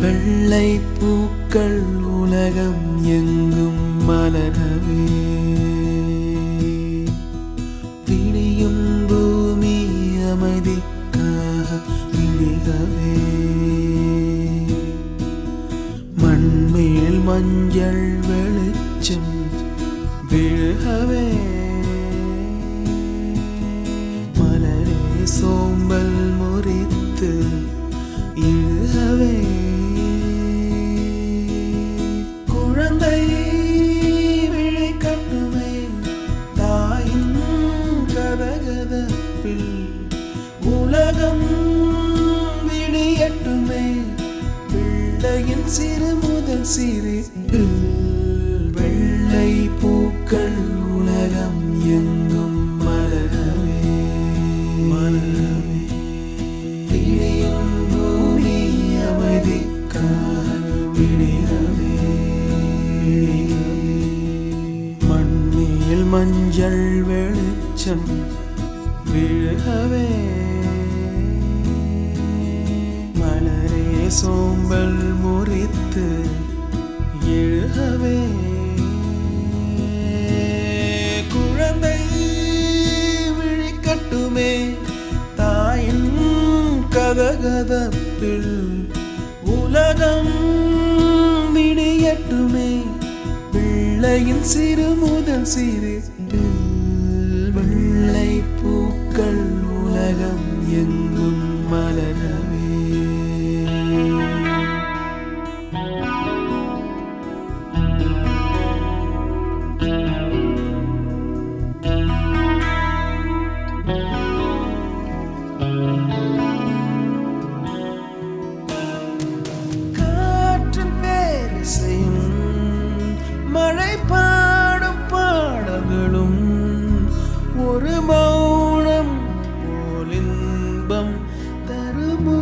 வெள்ளை பூக்கள் உலகம் எங்கும் மலரவே விடியும் பூமி அமைதிக்காக விடிகவே மண்மேல் மஞ்சள் வெளிச்சம் விழுகவே மலரே சோம்பல் முறித்து இழுகவே குழந்தை விழி கட்டுமே தாயின் கதகதப்பில் உலகம் விடியட்டுமே பிள்ளையின் சிறு முதல் சிரிப்பு வெள்ளை பூக்கள் உலகம் எங்கும் மலரவே மலரவே விடியும் பூமி அமைதிக்காக விடியவே மண்ணில் மஞ்சள் வெளிச்சம் விழுகவே மலரே சோம்பல் முறித்து எழுகவே குழந்தை விழிக்கட்டுமே தாயின் கதகதப்பில் உலகம் விடியட்டுமே பிள்ளையின் சிறு முதல் சிறு வெள்ளை பூக்கள் உலகம் எங்கும் மலரவே காற்றின் பேரிசையும் மழை பாடும் பாடல்களும் ஒரு மௌனம் போல் இன்பம் தருமோ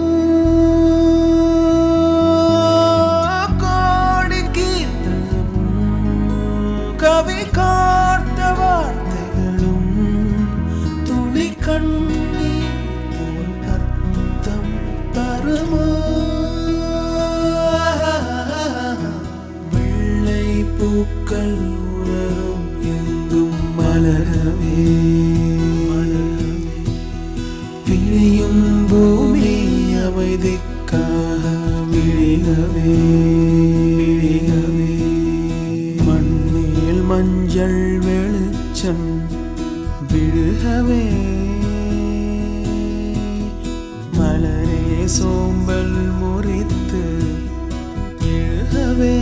கோடி கீர்த்தனமும் கவி காத்த வார்த்தைகளும் துளி கண்ணீர் போல் அர்த்தம் தருமோ வெள்ளை பூக்கள் உலகம் எங்கும் மலரவே பிழியும் பூமி அமைதிக்காக விழிகவே விழிகவே மண்ணில் மஞ்சள் வெளிச்சம் விழுகவே மலரே சோம்பல் முறித்து எழுகவே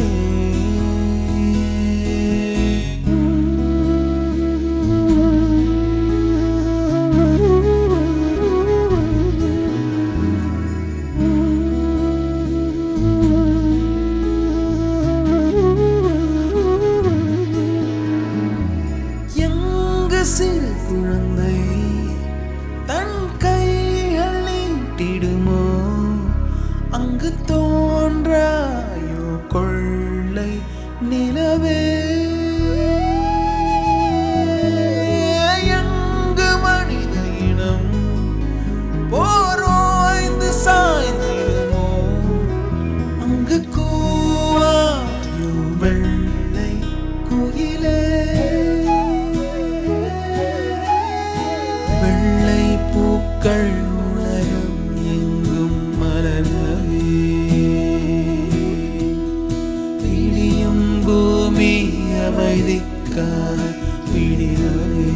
எங்கு சிறு குழந்தை தன் கைகள் நீட்டிடுமோ அங்கு தோன்றாயோ கொள்ளை நிலவே எங்கு மனித இனம் போரோய்ந்து சாய்ந்திடுமோ அங்கு கூவாயோ வெள்ளை குயிலே வெள்ளை பூக்கள் உலகம் எங்கும் மலரவே விடியும் பூமி அமைதிக்காக விடியவே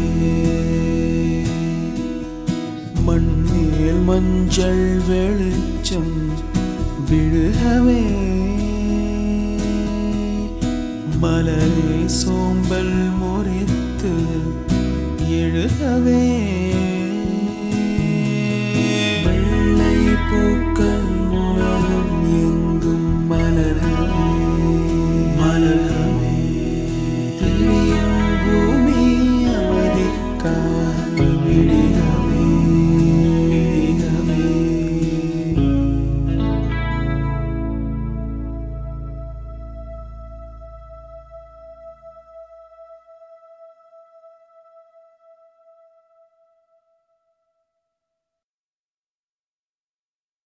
மண்ணில் மஞ்சள் வெளிச்சம் விழுகவே மலரே சோம்பல் முறித்து எழுகவே